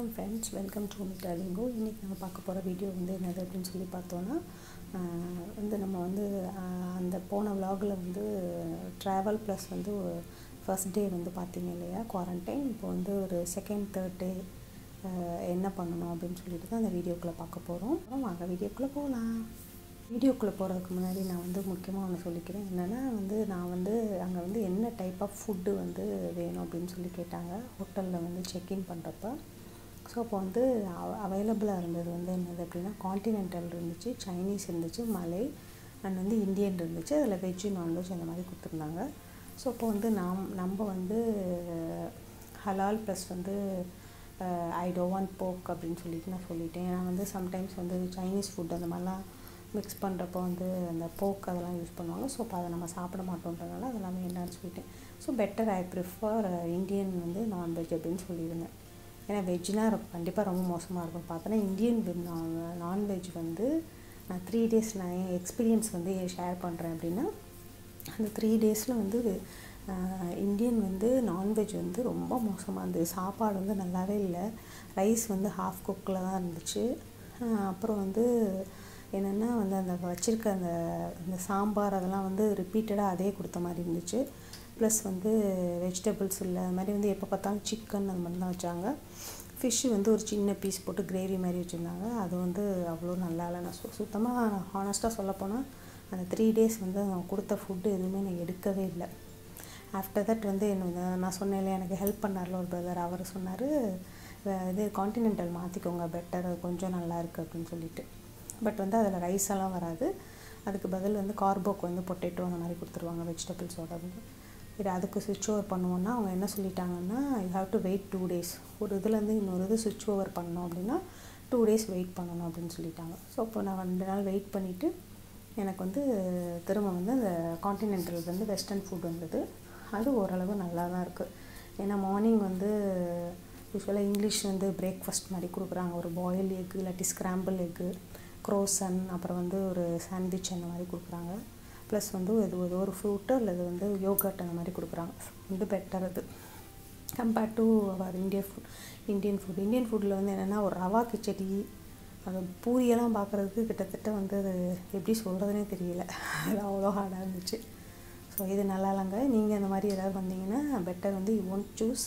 வணக்கம் friends welcome to mister Lingo இன்றைக்கி நம்ம பார்க்க போகிற வீடியோ வந்து என்னது அப்படின்னு சொல்லி பார்த்தோன்னா ஆஹ் வந்து நம்ம வந்து ஆஹ் அந்த போன விலாகில் வந்து ட்ராவல் ப்ளஸ் வந்து ஃபர்ஸ்ட் டே வந்து பார்த்தீங்க இல்லையா குவாரண்டைன் இப்போ வந்து ஒரு செகண்ட் தேர்ட் டே என்ன பண்ணணும் அப்படின்னு சொல்லிட்டு தான் அந்த வீடியோக்குள்ளே பார்க்க போகிறோம் வாங்க வீடியோக்குள்ளே போகலாம் வீடியோக்குள்ளே போகிறதுக்கு முன்னாடி நான் வந்து முக்கியமாக ஒன்று சொல்லிக்கிறேன் என்னென்னா வந்து நான் வந்து அங்கே வந்து என்ன டைப் ஆஃப் ஃபுட்டு வந்து வேணும் அப்படின்னு சொல்லி கேட்டாங்க ஹோட்டலில் வந்து செக்இன் பண்ணுறப்ப ஸோ அப்போ வந்து அவைலபிளாக இருந்தது வந்து என்னது அப்படின்னா காண்டினென்டல் இருந்துச்சு சைனீஸ் இருந்துச்சு மலை அண்ட் வந்து இந்தியன் இருந்துச்சு அதில் வெஜ்ஜு நான்வெஜ் அந்த மாதிரி கொடுத்துருந்தாங்க ஸோ அப்போ வந்து நாம் நம்ம வந்து ஹலால் ப்ளஸ் வந்து ஐ டோ வாண்ட் போக் அப்படின்னு சொல்லிட்டு நான் சொல்லிட்டேன் ஏன்னா வந்து சம்டைம்ஸ் வந்து சைனீஸ் ஃபுட் அந்த மாதிரிலாம் மிக்ஸ் பண்ணுறப்போ வந்து அந்த போக் அதெல்லாம் யூஸ் பண்ணுவாங்க ஸோ அப்போ அதை நம்ம சாப்பிட மாட்டோன்றதுனால அதெல்லாமே என்னன்னு சொல்லிட்டேன் so better I prefer Indian வந்து நான்வெஜ் அப்படின்னு சொல்லியிருந்தேன் ஏன்னா வெஜ்னால் கண்டிப்பாக ரொம்ப மோசமாக இருக்கும் பார்த்தோன்னா இந்தியன் நான்வெஜ் வந்து நான் த்ரீ டேஸ் நான் என் எக்ஸ்பீரியன்ஸ் வந்து ஷேர் பண்ணுறேன் அப்படின்னா அந்த த்ரீ டேஸில் வந்து இந்தியன் வந்து நான்வெஜ் வந்து ரொம்ப மோசமாக இருந்தது சாப்பாடு வந்து நல்லாவே இல்லை ரைஸ் வந்து ஹாஃப் குக்கில் தான் இருந்துச்சு அப்புறம் வந்து என்னென்னா வந்து அந்த வச்சுருக்க அந்த அந்த சாம்பார் அதெல்லாம் வந்து ரிப்பீட்டடாக அதே கொடுத்த மாதிரி இருந்துச்சு ப்ளஸ் வந்து வெஜிடபிள்ஸ் இல்லை அது மாதிரி வந்து எப்போ பார்த்தாலும் சிக்கன் அது மாதிரி தான் வச்சாங்க ஃபிஷ்ஷு வந்து ஒரு சின்ன பீஸ் போட்டு கிரேவி மாதிரி வச்சுருந்தாங்க அது வந்து அவ்வளோ நல்லா இல்லை நான் சு சுத்தமாக ஹானஸ்ட்டாக சொல்லப்போனால் அந்த த்ரீ டேஸ் வந்து அவங்க கொடுத்த ஃபுட்டு எதுவுமே நான் எடுக்கவே இல்லை ஆஃப்டர் தட் வந்து என்ன நான் சொன்னேன் இல்லையா எனக்கு ஹெல்ப் பண்ணார்ல ஒரு பிரதர் அவர் சொன்னார் இது காண்டினென்டல் மாற்றிக்கோங்க பெட்டர் கொஞ்சம் நல்லா இருக்குது அப்படின்னு சொல்லிட்டு பட் வந்து அதில் ரைஸ் எல்லாம் வராது அதுக்கு பதில் வந்து கார்போக்கு வந்து பொட்டேட்டோ அந்த மாதிரி கொடுத்துருவாங்க வெஜிடபிள்ஸோட இது அதுக்கு சுவிட்ச் ஓவர் பண்ணுவோன்னா அவங்க என்ன சொல்லிட்டாங்கன்னா you have to wait two days ஒரு இதுலேருந்து இன்னொரு இது சுவிட்ச் ஓவர் பண்ணோம் அப்படின்னா டூ டேஸ் வெயிட் பண்ணணும் அப்படின்னு சொல்லிட்டாங்க ஸோ அப்போ நான் ரெண்டு நாள் வெயிட் பண்ணிவிட்டு எனக்கு வந்து திரும்ப வந்து அந்த காண்டினென்டல் வந்து வெஸ்டர்ன் ஃபுட் வந்தது அது ஓரளவு நல்லா தான் இருக்குது ஏன்னா மார்னிங் வந்து யூஸ்வலாக இங்கிலீஷ் வந்து பிரேக்ஃபாஸ்ட் மாதிரி கொடுக்குறாங்க ஒரு பாயில் எக்கு இல்லாட்டி ஸ்க்ராம்பிள் எக்கு க்ரோசன் அப்புறம் வந்து ஒரு சாண்ட்விச் அந்த மாதிரி கொடுக்குறாங்க ப்ளஸ் வந்து இது ஏதோ ஒரு ஃப்ரூட்டு அல்லது வந்து யோகட் அந்த மாதிரி கொடுக்குறாங்க வந்து பெட்டர் அது compared to our Indian food Indian food Indian ஃபுட்டில் வந்து என்னென்னா ஒரு ரவா கிச்சடி அந்த பூரியெல்லாம் பார்க்குறதுக்கு கிட்டத்தட்ட வந்து அது எப்படி சொல்கிறதுனே தெரியல அது அவ்வளோ ஹார்டாக இருந்துச்சு ஸோ இது நல்லா இல்லைங்க நீங்கள் அந்த மாதிரி ஏதாவது வந்தீங்கன்னா பெட்டர் வந்து யூ ஒன்ட் சூஸ்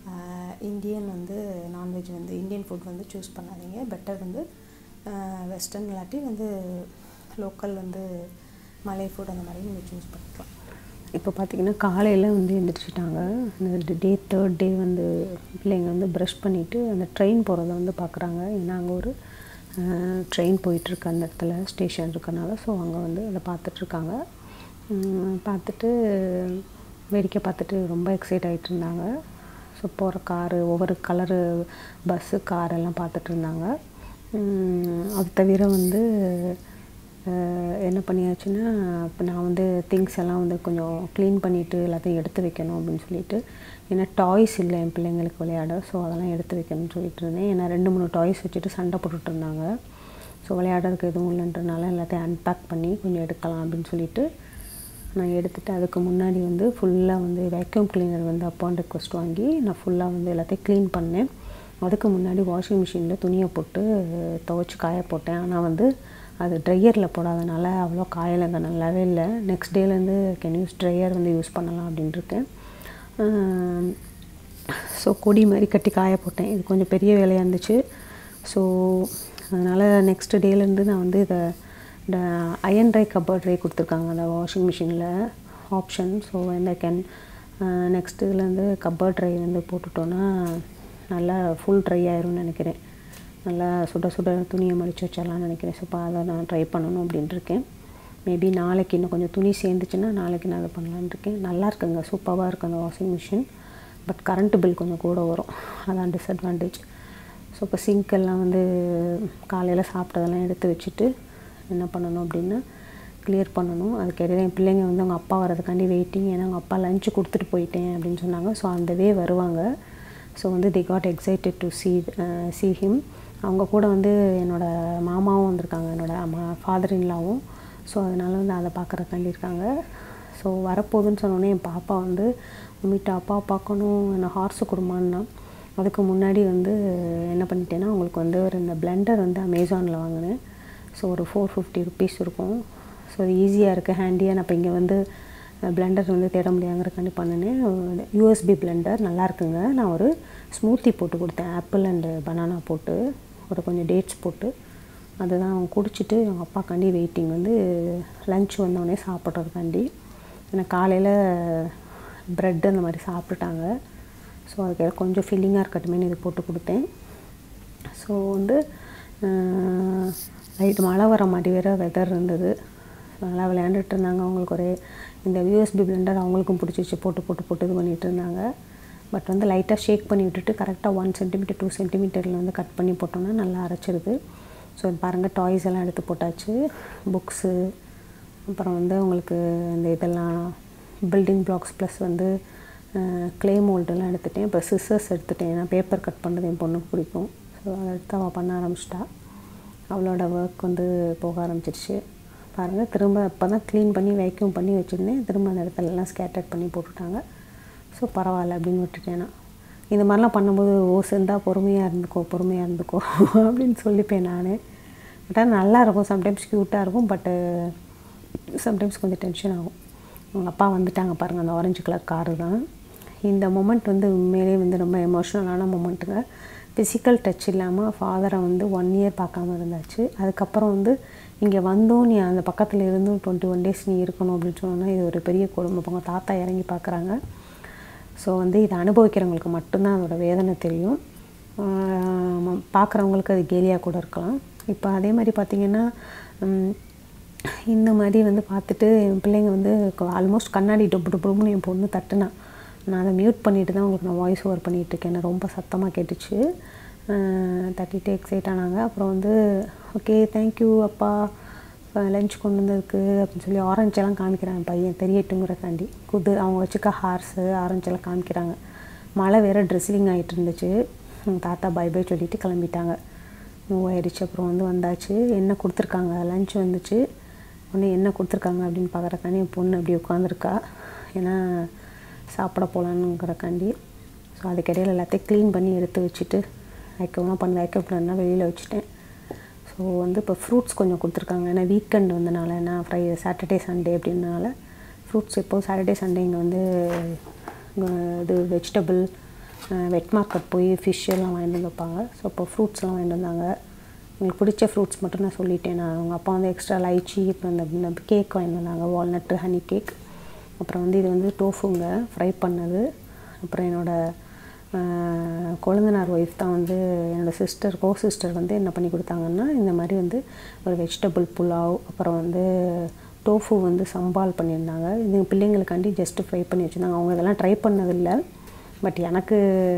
இந்தியன் வந்து நான்வெஜ் வந்து இந்தியன் ஃபுட் வந்து சூஸ் பண்ணாதீங்க பெட்டர் வந்து வெஸ்டர்ன் இல்லாட்டி வந்து லோக்கல் வந்து மலை ஃபுட் அந்த மாதிரி நீங்கள் சூஸ் பண்ணிக்கலாம் இப்போ பார்த்திங்கன்னா காலையில் வந்து எழுந்திரிச்சிட்டாங்க இந்த டே தேர்ட் டே வந்து பிள்ளைங்க வந்து ப்ரஷ் பண்ணிவிட்டு அந்த ட்ரெயின் போகிறத வந்து பார்க்குறாங்க ஏன்னா அங்கே ஒரு ட்ரெயின் போயிட்டுருக்கு அந்த இடத்துல ஸ்டேஷன் இருக்கனால ஸோ அங்கே வந்து அதை பார்த்துட்ருக்காங்க பார்த்துட்டு வேடிக்கை பார்த்துட்டு ரொம்ப எக்ஸைட் ஆகிட்டு இருந்தாங்க ஸோ போகிற காரு ஒவ்வொரு கலரு பஸ்ஸு கார் எல்லாம் பார்த்துட்டு இருந்தாங்க அது தவிர வந்து என்ன பண்ணியாச்சுன்னா இப்போ நான் வந்து திங்ஸ் எல்லாம் வந்து கொஞ்சம் க்ளீன் பண்ணிவிட்டு எல்லாத்தையும் எடுத்து வைக்கணும் அப்படின்னு சொல்லிட்டு ஏன்னா டாய்ஸ் இல்லை என் பிள்ளைங்களுக்கு விளையாட ஸோ அதெல்லாம் எடுத்து வைக்கணும்னு சொல்லிட்டு இருந்தேன் ஏன்னா ரெண்டு மூணு டாய்ஸ் வச்சுட்டு சண்டை போட்டுட்டு இருந்தாங்க ஸோ விளையாடுறதுக்கு எதுவும் இல்லைன்றனால எல்லாத்தையும் அன்பேக் பண்ணி கொஞ்சம் எடுக்கலாம் அப்படின்னு சொல்லிட்டு நான் எடுத்துகிட்டு அதுக்கு முன்னாடி வந்து ஃபுல்லாக வந்து வேக்யூம் கிளீனர் வந்து அப்பான் ரெக்வஸ்ட் வாங்கி நான் ஃபுல்லாக வந்து எல்லாத்தையும் க்ளீன் பண்ணேன் அதுக்கு முன்னாடி வாஷிங் மிஷினில் துணியை போட்டு துவைச்சி காய போட்டேன் ஆனால் வந்து அது ட்ரையரில் போடாதனால அவ்வளோ காயலைங்க நல்லாவே இல்லை நெக்ஸ்ட் டேலேருந்து கேன் யூஸ் ட்ரையர் வந்து யூஸ் பண்ணலாம் அப்படின்ட்டுருக்கேன் ஸோ கொடி மாதிரி கட்டி காய போட்டேன் இது கொஞ்சம் பெரிய வேலையாக இருந்துச்சு ஸோ அதனால் நெக்ஸ்ட் டேலேருந்து நான் வந்து இதை இந்த அயன் ட்ரை கப்பர் ட்ரை கொடுத்துருக்காங்க அந்த வாஷிங் மிஷினில் ஆப்ஷன் ஸோ இந்த கேன் நெக்ஸ்ட் இதுலேருந்து கப்பர் ட்ரை வந்து போட்டுட்டோன்னா நல்லா ஃபுல் ட்ரை ஆயிரும்னு நினைக்கிறேன் நல்லா சுட சுட துணியை மடித்து வச்சிடலாம்னு நினைக்கிறேன் ஸோ இப்போ அதை நான் ட்ரை பண்ணணும் அப்படின்ட்டு இருக்கேன் மேபி நாளைக்கு இன்னும் கொஞ்சம் துணி சேர்ந்துச்சுன்னா நாளைக்கு நான் அதை பண்ணலான்னு இருக்கேன் நல்லா இருக்குங்க சூப்பராக இருக்குது அந்த washing machine but current bill கொஞ்சம் கூட வரும் அதான் டிஸ்அட்வான்டேஜ் ஸோ இப்போ சிங்க்கெல்லாம் வந்து காலையில் சாப்பிட்டதெல்லாம் எடுத்து வச்சுட்டு என்ன பண்ணணும் அப்படின்னா கிளியர் பண்ணணும் அதுக்கு இடையில என் பிள்ளைங்க வந்து அவங்க அப்பா வரதுக்காண்டி வெயிட்டிங் ஏன்னா அவங்க அப்பா லஞ்சு கொடுத்துட்டு போயிட்டேன் அப்படின்னு சொன்னாங்க ஸோ அந்த வே வருவாங்க ஸோ வந்து they got excited to see see him அவங்க கூட வந்து என்னோடய மாமாவும் வந்திருக்காங்க என்னோடய அம்மா ஃபாதர் இன்லாவும் ஸோ அதனால் வந்து அதை பார்க்குறக்காண்டி இருக்காங்க ஸோ வரப்போகுதுன்னு சொன்னோன்னே என் பாப்பா வந்து உமிட்ட அப்பா பார்க்கணும் என்ன ஹார்ஸு கொடுமான்னா அதுக்கு முன்னாடி வந்து என்ன பண்ணிட்டேன்னா உங்களுக்கு வந்து ஒரு இந்த பிளெண்டர் வந்து அமேசானில் வாங்கினேன் ஸோ ஒரு ஃபோர் ஃபிஃப்டி ருபீஸ் இருக்கும் ஸோ அது ஈஸியாக இருக்குது ஹேண்டியாக நான் இப்போ இங்கே வந்து பிளெண்டர் வந்து தேட முடியாங்கிறக்காண்டி பண்ணினேன் யூஎஸ்பி பிளெண்டர் நல்லா இருக்குங்க நான் ஒரு ஸ்மூத்தி போட்டு கொடுத்தேன் ஆப்பிள் அண்டு பனானா போட்டு ஒரு கொஞ்சம் டேட்ஸ் போட்டு அதுதான் அவங்க குடிச்சிட்டு அவங்க அப்பாக்காண்டி வெயிட்டிங் வந்து லஞ்ச் வந்தோடனே சாப்பிட்றதுக்காண்டி ஏன்னா காலையில் ப்ரெட் அந்த மாதிரி சாப்பிட்டுட்டாங்க ஸோ அதுக்கு கொஞ்சம் ஃபில்லிங்காக இருக்கட்டுமேனு இது போட்டு கொடுத்தேன் ஸோ வந்து லைட் மழை வர மாதிரி வேறு வெதர் இருந்தது நல்லா விளையாண்டுட்டு இருந்தாங்க அவங்களுக்கு ஒரே இந்த யூஎஸ்பி பிளெண்டர் அவங்களுக்கும் பிடிச்சிச்சு போட்டு போட்டு போட்டு இது பண்ணிகிட்டு இருந்தாங்க பட் வந்து லைட்டாக ஷேக் பண்ணி விட்டுட்டு கரெக்டாக ஒன் சென்டிமீட்டர் டூ சென்டிமீட்டரில் வந்து கட் பண்ணி போட்டோம்னா நல்லா அரைச்சிருது ஸோ பாருங்கள் டாய்ஸ் எல்லாம் எடுத்து போட்டாச்சு புக்ஸு அப்புறம் வந்து உங்களுக்கு இந்த இதெல்லாம் பில்டிங் பிளாக்ஸ் ப்ளஸ் வந்து க்ளே மோல்டெல்லாம் எடுத்துட்டேன் இப்போ சிஸ்ஸர்ஸ் எடுத்துட்டேன் ஏன்னா பேப்பர் கட் பண்ணுறது என் பொண்ணுக்கு பிடிக்கும் ஸோ அதை எடுத்து அவள் பண்ண ஆரம்பிச்சிட்டா அவளோட ஒர்க் வந்து போக ஆரம்பிச்சிருச்சு பாருங்கள் திரும்ப இப்போ தான் க்ளீன் பண்ணி வைக்யூம் பண்ணி வச்சுருந்தேன் திரும்ப அந்த இடத்துலலாம் ஸ்கேட்டர்ட் பண்ணி போட்டுட்டாங்க ஸோ பரவாயில்ல அப்படின்னு விட்டுட்டேன் நான் இந்த மாதிரிலாம் பண்ணும்போது ஓ செந்தா பொறுமையாக இருந்துக்கோ பொறுமையாக இருந்துக்கோ அப்படின்னு சொல்லிப்பேன் நான் பட் அது நல்லா இருக்கும் சம்டைம்ஸ் க்யூட்டாக இருக்கும் பட்டு சம்டைம்ஸ் கொஞ்சம் டென்ஷன் ஆகும் அவங்க அப்பா வந்துட்டாங்க பாருங்கள் அந்த ஆரஞ்சு கலர் காரு தான் இந்த மொமெண்ட் வந்து உண்மையிலே வந்து ரொம்ப எமோஷ்னலான மொமெண்ட்டுங்க ஃபிசிக்கல் டச் இல்லாமல் ஃபாதரை வந்து ஒன் இயர் பார்க்காம இருந்தாச்சு அதுக்கப்புறம் வந்து இங்கே வந்தோம் நீ அந்த பக்கத்தில் இருந்தும் டுவெண்ட்டி ஒன் டேஸ் நீ இருக்கணும் அப்படின்னு சொன்னோன்னா இது ஒரு பெரிய குடும்பம் அவங்க தாத்தா இறங்கி பார்க்குறாங்க ஸோ வந்து இதை அனுபவிக்கிறவங்களுக்கு மட்டும்தான் அதோட வேதனை தெரியும் பார்க்குறவங்களுக்கு அது கேலியாக கூட இருக்கலாம் இப்போ அதே மாதிரி பார்த்திங்கன்னா இந்த மாதிரி வந்து பார்த்துட்டு என் பிள்ளைங்க வந்து ஆல்மோஸ்ட் கண்ணாடி டொப்பு டொப்புன்னு என் பொண்ணு தட்டுனா நான் அதை மியூட் பண்ணிட்டு தான் உங்களுக்கு நான் வாய்ஸ் ஓவர் பண்ணிகிட்ருக்கேன் எனக்கு ரொம்ப சத்தமாக கேட்டுச்சு தட்டிட்டு எக்ஸைட் ஆனாங்க அப்புறம் வந்து ஓகே தேங்க்யூ அப்பா லஞ்ச் கொண்டு வந்ததுக்கு அப்படின்னு சொல்லி ஆரஞ்செல்லாம் காமிக்கிறாங்க பையன் தெரியட்டுங்கிறக்காண்டி குது அவங்க வச்சுக்க ஹார்ஸு ஆரஞ்செல்லாம் காமிக்கிறாங்க மழை வேறு ட்ரெஸ்லிங் ஆகிட்டு இருந்துச்சு தாத்தா பை பை சொல்லிவிட்டு கிளம்பிட்டாங்க மூவ் ஆயிடுச்சு அப்புறம் வந்து வந்தாச்சு என்ன கொடுத்துருக்காங்க லஞ்ச் வந்துச்சு ஒன்று என்ன கொடுத்துருக்காங்க அப்படின்னு பார்க்குறக்காண்டி என் பொண்ணு அப்படி உட்காந்துருக்கா ஏன்னா சாப்பிட போகலான்னுங்கிறக்காண்டி ஸோ அதுக்கிடையில் எல்லாத்தையும் க்ளீன் பண்ணி எடுத்து வச்சுட்டு வைக்கவும் பண்ண வைக்கப்படனா வெளியில் வச்சுட்டேன் ஸோ வந்து இப்போ ஃப்ரூட்ஸ் கொஞ்சம் கொடுத்துருக்காங்க ஏன்னா வீக்கெண்ட் வந்தனால ஏன்னா ஃப்ரை சாட்டர்டே சண்டே அப்படின்றனால ஃப்ரூட்ஸ் எப்போது சாட்டர்டே சண்டே இங்கே வந்து இது வெஜிடபிள் வெட் மார்க்கெட் போய் ஃபிஷ் எல்லாம் வாங்கிட்டு வந்து வைப்பாங்க ஸோ இப்போ ஃப்ரூட்ஸ்லாம் வாங்கிட்டு வந்தாங்க எங்களுக்கு பிடிச்ச ஃப்ரூட்ஸ் மட்டும் நான் சொல்லிட்டேன் நான் அவங்க அப்பா வந்து எக்ஸ்ட்ரா லைச்சி அப்புறம் இந்த கேக் வாங்கிட்டு வந்தாங்க வால்நட்டு ஹனி கேக் அப்புறம் வந்து இது வந்து டோஃபுங்க ஃப்ரை பண்ணது அப்புறம் என்னோடய கொழுந்தனார் ஒய்ஃப் தான் வந்து என்னோடய சிஸ்டர் கோ சிஸ்டர் வந்து என்ன பண்ணி கொடுத்தாங்கன்னா இந்த மாதிரி வந்து ஒரு வெஜிடபிள் புலாவ் அப்புறம் வந்து டோஃபு வந்து சம்பால் பண்ணியிருந்தாங்க இது பிள்ளைங்களுக்காண்டி ஜஸ்ட்டு ஃப்ரை பண்ணி வச்சுருந்தாங்க அவங்க இதெல்லாம் ட்ரை பண்ணதில்லை பட் எனக்கு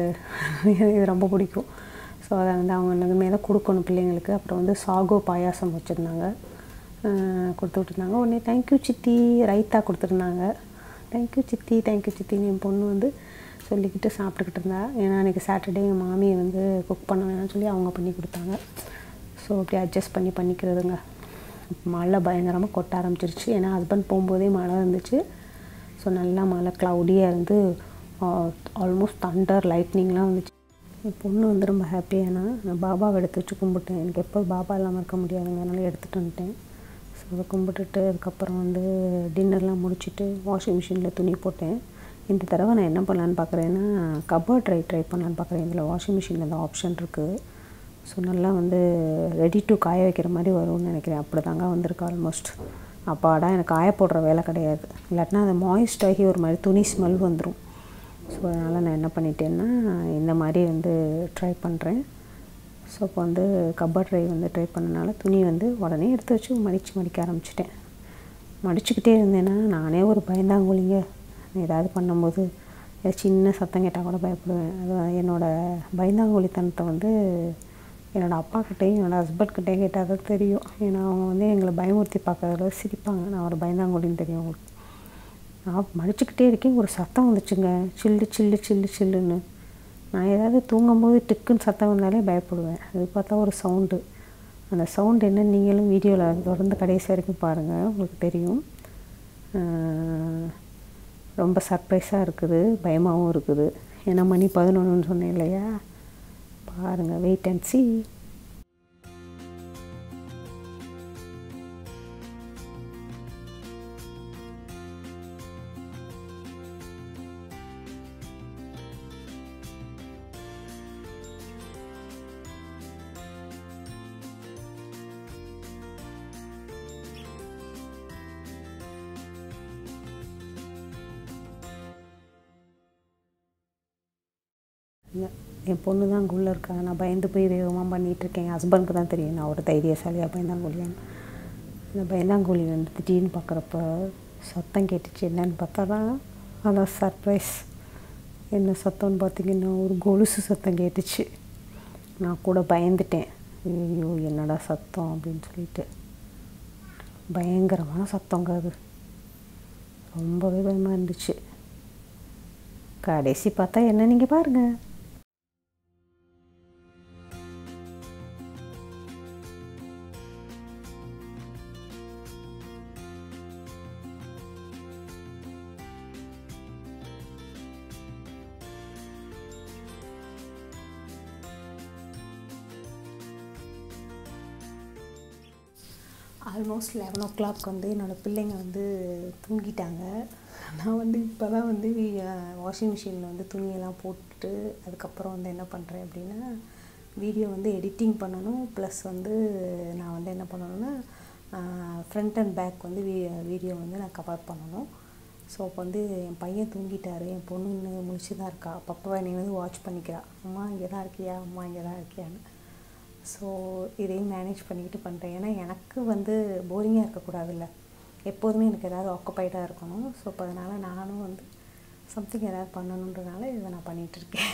இது ரொம்ப பிடிக்கும் ஸோ அதை வந்து அவங்க இனிமே தான் கொடுக்கணும் பிள்ளைங்களுக்கு அப்புறம் வந்து சாகோ பாயாசம் வச்சுருந்தாங்க கொடுத்து விட்டுருந்தாங்க உடனே தேங்க்யூ சித்தி ரைத்தா கொடுத்துருந்தாங்க தேங்க்யூ சித்தி தேங்க்யூ சித்தின்னு என் பொண்ணு வந்து சொல்லிக்கிட்டு சாப்பிட்டுக்கிட்டு இருந்தா ஏன்னா அன்றைக்கி சாட்டர்டே எங்கள் மாமியை வந்து குக் பண்ண வேணாம்னு சொல்லி அவங்க பண்ணி கொடுத்தாங்க ஸோ அப்படி அட்ஜஸ்ட் பண்ணி பண்ணிக்கிறதுங்க மழை பயங்கரமாக கொட்ட ஆரம்பிச்சிருச்சு ஏன்னா ஹஸ்பண்ட் போகும்போதே மழை இருந்துச்சு ஸோ நல்லா மழை க்ளவுடியாக இருந்து ஆல்மோஸ்ட் தண்டர் லைட்னிங்லாம் வந்துச்சு என் பொண்ணு வந்து ரொம்ப ஹாப்பியானா நான் பாபாவை எடுத்து வச்சு கும்பிட்டேன் எனக்கு எப்போ பாபா இல்லாமல் இருக்க முடியாதுங்க அதனால் எடுத்துகிட்டு வந்துட்டேன் ஸோ அதை கும்பிட்டுட்டு அதுக்கப்புறம் வந்து டின்னர்லாம் முடிச்சுட்டு வாஷிங் மிஷினில் துணி போட்டேன் இந்த தடவை நான் என்ன பண்ணலான்னு பார்க்குறேன்னா கபோர்ட் ட்ரை ட்ரை பண்ணலான்னு பார்க்குறேன் இதில் வாஷிங் மிஷினில் அந்த ஆப்ஷன் இருக்குது ஸோ நல்லா வந்து ரெடி டு காய வைக்கிற மாதிரி வரும்னு நினைக்கிறேன் அப்படி தாங்க வந்திருக்கு ஆல்மோஸ்ட் அப்பாடா எனக்கு காய போடுற வேலை கிடையாது இல்லாட்டினா அது மாய்ஸ்ட் ஆகி ஒரு மாதிரி துணி ஸ்மெல் வந்துடும் ஸோ அதனால் நான் என்ன பண்ணிட்டேன்னா இந்த மாதிரி வந்து ட்ரை பண்ணுறேன் ஸோ இப்போ வந்து கப்பர் ட்ரை வந்து ட்ரை பண்ணனால துணி வந்து உடனே எடுத்து வச்சு மடித்து மடிக்க ஆரம்பிச்சிட்டேன் மடிச்சுக்கிட்டே இருந்தேன்னா நானே ஒரு பயந்தாங்குழிங்க ஏதாவது பண்ணும்போது ஏதாவது சின்ன சத்தம் கேட்டால் கூட பயப்படுவேன் அது என்னோடய பயந்தாங்குழித்தனத்தை வந்து என்னோடய அப்பாக்கிட்டேயும் என்னோடய ஹஸ்பண்ட்கிட்டேயும் கேட்டால் தான் தெரியும் ஏன்னா அவங்க வந்து எங்களை பயமுறுத்தி பார்க்கறத சிரிப்பாங்க நான் ஒரு பயந்தாங்குழின்னு தெரியும் அவங்களுக்கு நான் மடிச்சுக்கிட்டே இருக்கேன் ஒரு சத்தம் வந்துச்சுங்க சில்லு சில்லு சில்லு சில்லுன்னு நான் ஏதாவது தூங்கும்போது டிக்குன்னு சத்தம் வந்தாலே பயப்படுவேன் அது பார்த்தா ஒரு சவுண்டு அந்த சவுண்டு என்ன நீங்களும் வீடியோவில் தொடர்ந்து கடைசி வரைக்கும் பாருங்கள் உங்களுக்கு தெரியும் ரொம்ப சர்ப்ரைஸாக இருக்குது பயமாகவும் இருக்குது ஏன்னா மணி பதினொன்றுன்னு சொன்னேன் இல்லையா பாருங்கள் வெயிட் அண்ட் சி என் பொண்ணு தான் அங்கே உள்ளே இருக்கா நான் பயந்து போய் வேகமாக பண்ணிகிட்ருக்கேன் என் ஹஸ்பண்டுக்கு தான் தெரியும் நான் ஒரு தைரியசாலியாக பயந்தாங்கோலியான்னு இந்த பயந்தாங்கோலி வந்து திடீர்னு பார்க்குறப்ப சத்தம் கேட்டுச்சு என்னன்னு பார்த்தா தான் அதான் சர்ப்ரைஸ் என்ன சத்தம்னு பார்த்தீங்கன்னா ஒரு கொலுசு சத்தம் கேட்டுச்சு நான் கூட பயந்துட்டேன் ஐயோ என்னடா சத்தம் அப்படின்னு சொல்லிட்டு பயங்கரமான சத்தங்க அது ரொம்பவே பயமாக இருந்துச்சு கடைசி பார்த்தா என்ன நீங்கள் பாருங்கள் ஆல்மோஸ்ட் லெவன் ஓ கிளாக் வந்து என்னோடய பிள்ளைங்க வந்து தூங்கிட்டாங்க நான் வந்து இப்போ தான் வந்து வாஷிங் மிஷினில் வந்து துணியெல்லாம் போட்டுட்டு அதுக்கப்புறம் வந்து என்ன பண்ணுறேன் அப்படின்னா வீடியோ வந்து எடிட்டிங் பண்ணணும் ப்ளஸ் வந்து நான் வந்து என்ன பண்ணணும்னா ஃப்ரண்ட் அண்ட் பேக் வந்து வீ வீடியோ வந்து நான் கவர் பண்ணணும் ஸோ இப்போ வந்து என் பையன் தூங்கிட்டாரு என் பொண்ணு இன்னும் முழிச்சு தான் இருக்கா அப்பப்போ என்னை வந்து வாட்ச் பண்ணிக்கிறா அம்மா இங்கே தான் இருக்கியா அம்மா இங்கே தான் இருக்கியான்னு ஸோ இதையும் மேனேஜ் பண்ணிக்கிட்டு பண்ணுறேன் ஏன்னா எனக்கு வந்து போரிங்காக இருக்கக்கூடாதுல்ல எப்போதுமே எனக்கு ஏதாவது ஆக்குப்பைடாக இருக்கணும் ஸோ இப்போ அதனால் நானும் வந்து சம்திங் ஏதாவது பண்ணணுன்றனால இதை நான் பண்ணிகிட்ருக்கேன்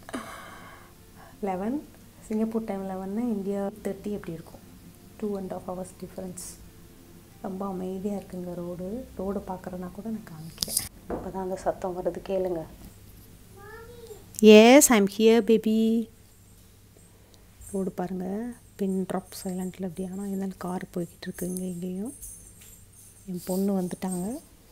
லெவன் சிங்கப்பூர் டைம் லெவன்னா இந்தியா தேர்ட்டி எப்படி இருக்கும் two and half hours difference ரொம்ப அமைதியாக இருக்குங்க ரோடு ரோடு பார்க்குறதுனா கூட நான் காமிக்கிறேன் இப்போ தான் அந்த சத்தம் வருது கேளுங்க yes I'm here baby road பாருங்கள் பின் ட்ராப் சைலண்டில் அப்படி ஆனால் இருந்தாலும் கார் போய்கிட்டு இருக்கு இங்கே இங்கேயும் என் பொண்ணு வந்துட்டாங்க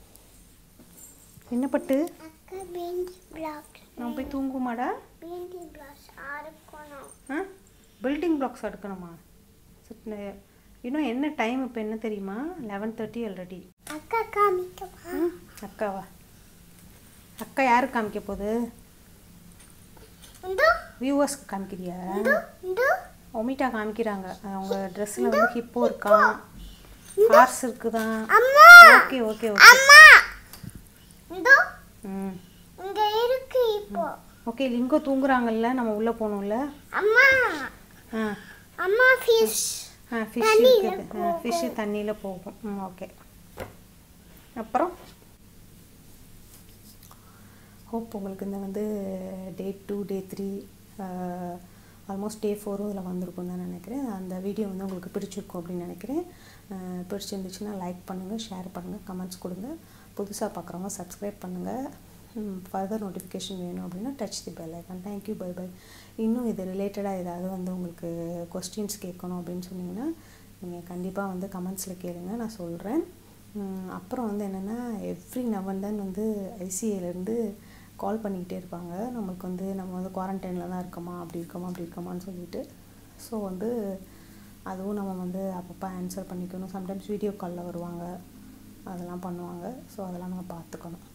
என்ன பட்டு அக்கா பீன்ஸ் பிளாக் நான் போய் தூங்குமாடா பீன்ஸ் பிளாக்ஸ் அறுக்கணும் ஆ பில்டிங் பிளாக்ஸ் எடுக்கணுமா சரி, இன்னும் என்ன டைம் இப்போ என்ன தெரியுமா லெவன் தேர்ட்டி ஆல்ரெடி அக்கா காமிக்கவா அக்காவா அக்கா யாருக்கு காமிக்க போகுது இந்தோ வியூவர்ஸ்க்கு காமிக்கிறியா இந்தோ இந்தோ ஒமிட்டா காமிக்கிறாங்க அவங்க ட்ரெஸ்ஸில் வந்து ஹிப்போ இருக்கான் ஹார்ஸ் இருக்குதான் அம்மா ஓகே ஓகே ஓகே அம்மா இந்தோ ம் இங்க இருக்கு இப்போ ஓகே லிங்கோ தூங்குறாங்கல்ல நம்ம உள்ளே போகணும்ல அம்மா ஆ அம்மா ஃபிஷ் ஆ ஃபிஷ் தண்ணியில இருக்குது ஆ ஃபிஷ்ஷு தண்ணியில் போகும் ம் ஓகே அப்புறம் ஹோப் உங்களுக்கு இந்த வந்து day two day three almost day ஃபோரும் இதில் வந்திருக்கும் தான் நினைக்கிறேன் அந்த வீடியோ வந்து உங்களுக்கு பிடிச்சிருக்கும் அப்படின்னு நினைக்கிறேன் அஹ் பிடிச்சிருந்துச்சுன்னா லைக் பண்ணுங்கள் ஷேர் பண்ணுங்கள் கமெண்ட்ஸ் கொடுங்க புதுசாக பார்க்குறவங்க சப்ஸ்கிரைப் பண்ணுங்கள் ஃபர்தர் நோட்டிஃபிகேஷன் வேணும் அப்படின்னா touch the bell icon thank you bye bye இன்னும் இது ரிலேட்டடாக ஏதாவது வந்து உங்களுக்கு கொஸ்டின்ஸ் கேட்கணும் அப்படின்னு சொன்னீங்கன்னா நீங்கள் கண்டிப்பாக வந்து கமெண்ட்ஸில் கேளுங்க நான் சொல்கிறேன் அப்புறம் வந்து என்னென்னா எவ்ரி நவன் வந்து ஐசிஏலேருந்து கால் பண்ணிக்கிட்டே இருப்பாங்க நமக்கு வந்து நம்ம வந்து குவாரண்டைனில் தான் இருக்கோமா அப்படி இருக்கோமா அப்படி இருக்கோமான்னு சொல்லிட்டு ஸோ வந்து அதுவும் நம்ம வந்து அப்பப்போ ஆன்சர் பண்ணிக்கணும் சம்டைம்ஸ் வீடியோ காலில் வருவாங்க அதெல்லாம் பண்ணுவாங்க ஸோ அதெல்லாம் நம்ம பார்த்துக்கணும்